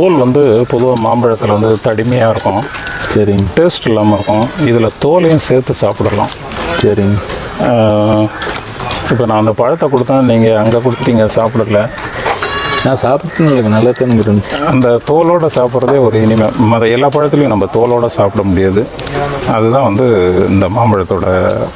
தோல் வந்து பொதுவாக மாம்பழத்தில் வந்து தடிமையாக இருக்கும் சரிங்க டேஸ்ட் இல்லாமல் இருக்கும் இதில் தோலையும் சேர்த்து சாப்பிடலாம் சரிங்க இப்போ நான் அந்த பழத்தை கொடுத்தேன் நீங்கள் அங்கே கொடுத்துட்டீங்க சாப்பிடல நான் சாப்பிட்டு இல்லைங்க நல்லா தான் இருந்துச்சு அந்த தோலோட சாப்பிட்றதே ஒரு இனிமை மற்ற எல்லா பழத்துலையும் நம்ம தோலோட சாப்பிட முடியாது அதுதான் வந்து இந்த மாம்பழத்தோட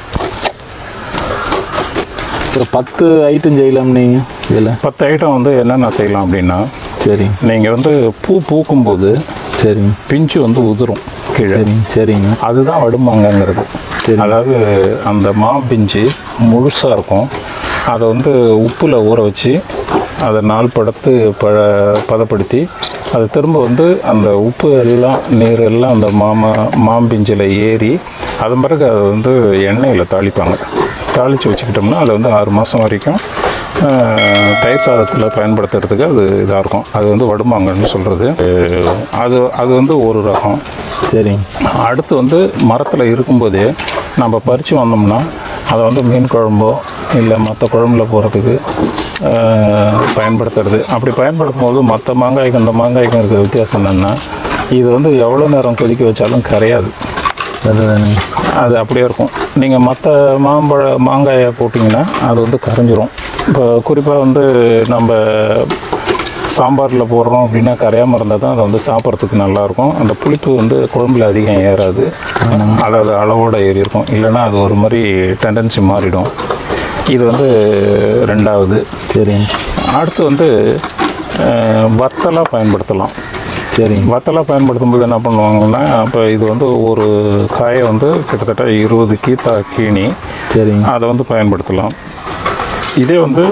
ஒரு பத்து ஐட்டம் செய்யலாம் நீங்கள் இதில் பத்து ஐட்டம் வந்து என்னென்ன செய்யலாம் அப்படின்னா சரிங்க நீங்கள் வந்து பூ பூக்கும்போது சரிங்க பிஞ்சு வந்து உதிரும் கீழே சரிங்க சரிங்க அதுதான் வடுமாங்கங்கிறது அதாவது அந்த மாம்பிஞ்சு முழுசாக இருக்கும் அதை வந்து உப்பில் ஊற வச்சு அதை நாள் படுத்து ப பதப்படுத்தி அது திரும்ப வந்து அந்த உப்பு எல்லாம் நீர் எல்லாம் அந்த மாமா மாம்பிஞ்சில் ஏறி அதன் பிறகு அதை வந்து எண்ணெயில் தாளிப்பாங்க தாளித்து வச்சுக்கிட்டோம்னா அதை வந்து ஆறு மாதம் வரைக்கும் ஆஹ், தயிர் சாதத்தில் பயன்படுத்துறதுக்கு அது இதாக இருக்கும் அது வந்து வடுமாங்கன்னு சொல்கிறது அது அது வந்து ஒரு ரகம் சரிங்க அடுத்து வந்து மரத்தில் இருக்கும்போதே நம்ம பறித்து வந்தோம்னா அதை வந்து மீன் குழம்போ இல்லை மற்ற குழம்புல போகிறதுக்கு பயன்படுத்துறது அப்படி பயன்படுத்தும் போது மற்ற மாங்காய்க்கும் இந்த மாங்காய்க்கும் இருக்கிற வித்தியாசம் என்னென்னா இது வந்து எவ்வளோ நேரம் கொதிக்க வச்சாலும் கரையாது அதுதானே அது அப்படியே இருக்கும் நீங்கள் மற்ற மாம்பழ மாங்காயை போட்டிங்கன்னா அது வந்து கரைஞ்சிரும் இப்போ குறிப்பாக வந்து நம்ம சாம்பாரில் போடுறோம் அப்படின்னா கரையாமல் இருந்தால் தான் அதை வந்து சாப்பிட்றதுக்கு நல்லாயிருக்கும் அந்த புளிப்பு வந்து குழம்புல அதிகம் ஏறாது அதாவது அளவோட ஏறி இருக்கும் இல்லைன்னா அது ஒரு மாதிரி டெண்டன்சி மாறிடும் இது வந்து ரெண்டாவது சரிங்க அடுத்து வந்து அஹ், வத்தலாக பயன்படுத்தலாம் சரிங்க வத்தலாக பயன்படுத்தும் போது என்ன பண்ணுவாங்கன்னா இப்போ இது வந்து ஒரு காயை வந்து கிட்டத்தட்ட இருபது கீத்தா கீணி சரிங்க அதை வந்து பயன்படுத்தலாம் இதே வந்து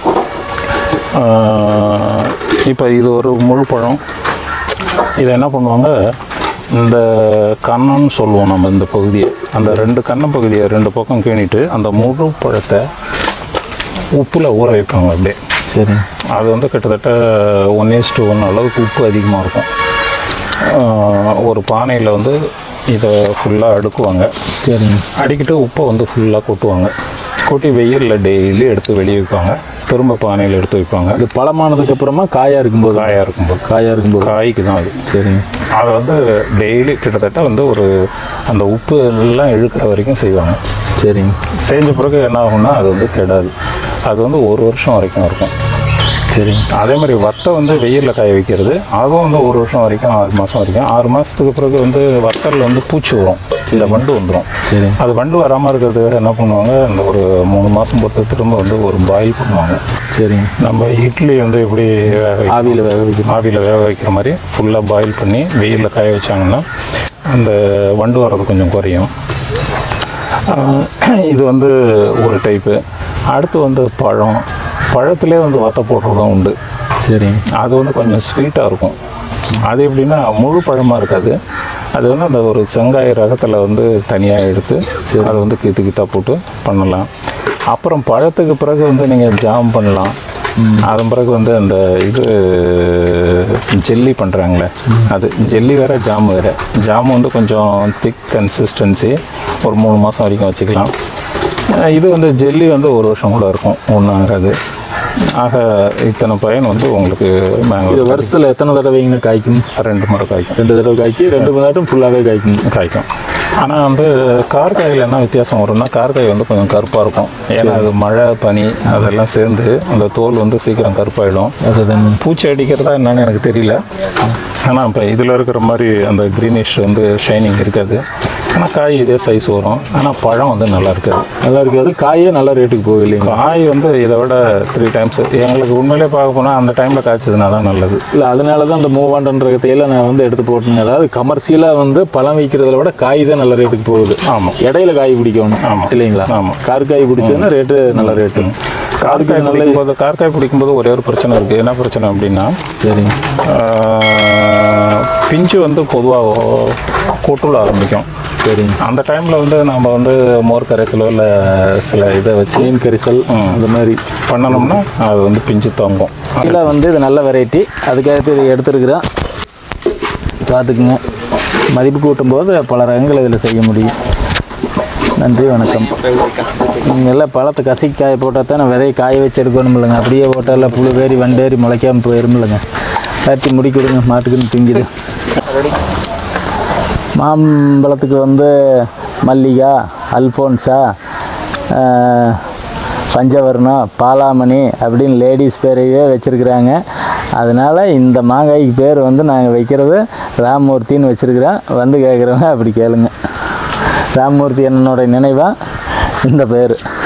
இப்போ இது ஒரு முழு பழம் இதை என்ன பண்ணுவாங்க இந்த கண்ணன்னு சொல்லுவோம் நம்ம இந்த பகுதியை அந்த ரெண்டு கண்ணம் பகுதியை ரெண்டு பக்கம் கீணிட்டு அந்த முழு பழத்தை உப்பில் ஊற வைப்பாங்க அப்படியே சரிங்க அது வந்து கிட்டத்தட்ட ஒன் இஸ் டு ஒன் அளவுக்கு உப்பு அதிகமாக இருக்கும் ஆஹ் ஒரு பானையில் வந்து இதை ஃபுல்லாக அடுக்குவாங்க சரிங்க அடிக்கிட்டு உப்பை வந்து ஃபுல்லாக கொட்டுவாங்க கொட்டி வெயிலில் டெய்லி எடுத்து வெளியே வைப்பாங்க திரும்ப பானையில் எடுத்து வைப்பாங்க இது பழமானதுக்கு அப்புறமா காயாக இருக்கும்போது காயாக இருக்கும்போது காயாக இருக்கும்போது காய்க்கு தான் அது சரிங்க அதை வந்து டெய்லி கிட்டத்தட்ட வந்து ஒரு அந்த உப்பு எல்லாம் இழுக்கிற வரைக்கும் செய்வாங்க சரிங்க செஞ்ச பிறகு என்ன ஆகும்னா அது வந்து கெடாது அது வந்து ஒரு வருஷம் வரைக்கும் இருக்கும் சரிங்க அதே மாதிரி வத்தை வந்து வெயிலில் காய வைக்கிறது அதுவும் வந்து ஒரு வருஷம் வரைக்கும் ஆறு மாதம் வரைக்கும் ஆறு மாதத்துக்கு பிறகு வந்து வத்தலில் வந்து பூச்சி வரும் இந்த வண்டு வந்துடும் சரி அது வண்டு வராமல் இருக்கிறதுக்கு என்ன பண்ணுவாங்க அந்த ஒரு மூணு மாதம் பொறுத்து திரும்ப வந்து ஒரு பாயில் பண்ணுவாங்க சரிங்க நம்ம இட்லி வந்து எப்படி வேக வைக்கிறோம்? ஆவியில் வேக வைக்கணும் ஆவியில் வேக வைக்கிற மாதிரி ஃபுல்லாக பாயில் பண்ணி வெயிலில் காய வச்சாங்கன்னா அந்த வண்டு வர்றது கொஞ்சம் குறையும் ஆஹ் இது வந்து ஒரு டைப்பு அடுத்து வந்து பழம் பழத்திலே வந்து வத்த போடுறதும் உண்டு சரிங்க அது வந்து கொஞ்சம் ஸ்வீட்டாக இருக்கும் அது எப்படின்னா முழு பழமாக இருக்காது அது வந்து அந்த ஒரு செங்காய ரகத்தில் வந்து தனியாக எடுத்து அதை வந்து கீத்து கீத்தா போட்டு பண்ணலாம் அப்புறம் பழத்துக்கு பிறகு வந்து நீங்கள் ஜாம் பண்ணலாம் அதன் பிறகு வந்து அந்த இது ஜெல்லி பண்ணுறாங்களே அது ஜெல்லி வேறு ஜாம் வேறு ஜாம் வந்து கொஞ்சம் திக் கன்சிஸ்டன்சி ஒரு மூணு மாதம் வரைக்கும் வச்சுக்கலாம் அஹ் இது வந்து ஜெல்லி வந்து ஒரு வருஷம் கூட இருக்கும் ஒன்றும் ஆகாது ஆக இத்தனை பயன் வந்து உங்களுக்கு இது மேங்கோ வருஷத்தில் எத்தனை தடவைங்க காய்க்கும் ரெண்டு முறை காய்க்கும் ரெண்டு தடவை காய்க்கி ரெண்டு மணி நேரம் ஃபுல்லாகவே காய்க்கும் காய்க்கும் ஆனால் வந்து கார்காயில் என்ன வித்தியாசம் வரும்னா கார்காய் வந்து கொஞ்சம் கருப்பாக இருக்கும் ஏன்னா அது மழை பனி அதெல்லாம் சேர்ந்து அந்த தோல் வந்து சீக்கிரம் கருப்பாயிடும் அதுதான் பூச்சி அடிக்கிறதா என்னன்னு எனக்கு தெரியல ஆனால் இப்போ இதில் இருக்கிற மாதிரி அந்த க்ரீனிஷ் வந்து ஷைனிங் இருக்காது ஆனால் காய் இதே சைஸ் வரும் ஆனால் பழம் வந்து நல்லா இருக்காது நல்லா இருக்காது காயே நல்ல ரேட்டுக்கு போகுது இல்லைங்களா காய் வந்து இதை விட த்ரீ டைம்ஸ் எங்களுக்கு உண்மையிலே பார்க்க போனால் அந்த டைமில் காய்ச்சதுனா தான் நல்லது இல்லை அதனால தான் அந்த மூவாண்டன்ற கையில் நான் வந்து எடுத்து போட்டேங்க அதாவது கமர்ஷியலாக வந்து பழம் வைக்கிறத விட காய் தான் நல்ல ரேட்டுக்கு போகுது ஆமாம் இடையில காய் பிடிக்கணும் ஆமாம். இல்லைங்களா ஆமாம். கார்காய் பிடிச்சதுன்னா ரேட்டு நல்ல ரேட்டு கார்காய் பிடிக்கும்போது கார்காய் பிடிக்கும்போது ஒரே ஒரு பிரச்சனை இருக்குது என்ன பிரச்சனை அப்படின்னா சரிங்க ஆஹ், பிஞ்சு வந்து பொதுவாக கொட்டுல ஆரம்பிக்கும் சரிங்க அந்த டைமில் வந்து நம்ம வந்து மோர் கரைசலோ இல்லை சில இதை வச்சு மீன் கரிசல் அந்த மாதிரி பண்ணணும்னா அது வந்து பிஞ்சு தொங்கும் இதில் வந்து இது நல்ல வெரைட்டி அதுக்கடுத்து இதை எடுத்துருக்குறேன் பார்த்துக்குங்க மதிப்பு கூட்டும் போது பல ரகங்கள் இதில் செய்ய முடியும் நன்றி வணக்கம் நீங்கள் எல்லாம் பழத்தை கசக்கி காய போட்டால் தான் விதையை காய வச்சு எடுக்கணும் இல்லைங்க அப்படியே போட்டால் புழு வேறி வண்டேறி முளைக்காமல் போயிடும் இல்லைங்க வெட்டி முடி கொடுங்க மாட்டுக்குன்னு திங்குது மாம்பழத்துக்கு வந்து மல்லிகா அல்ஃபோன்ஸா ஆஹ், பஞ்சவர்ணம் பாலாமணி அப்படின்னு லேடிஸ் பேரையே வச்சுருக்குறாங்க அதனால் இந்த மாங்காய்க்கு பேர் வந்து நாங்கள் வைக்கிறது ராமமூர்த்தின்னு வச்சுருக்குறோம் வந்து கேட்குறவங்க அப்படி கேளுங்க ராமமூர்த்தி என்னோட நினைவாக இந்த பேர்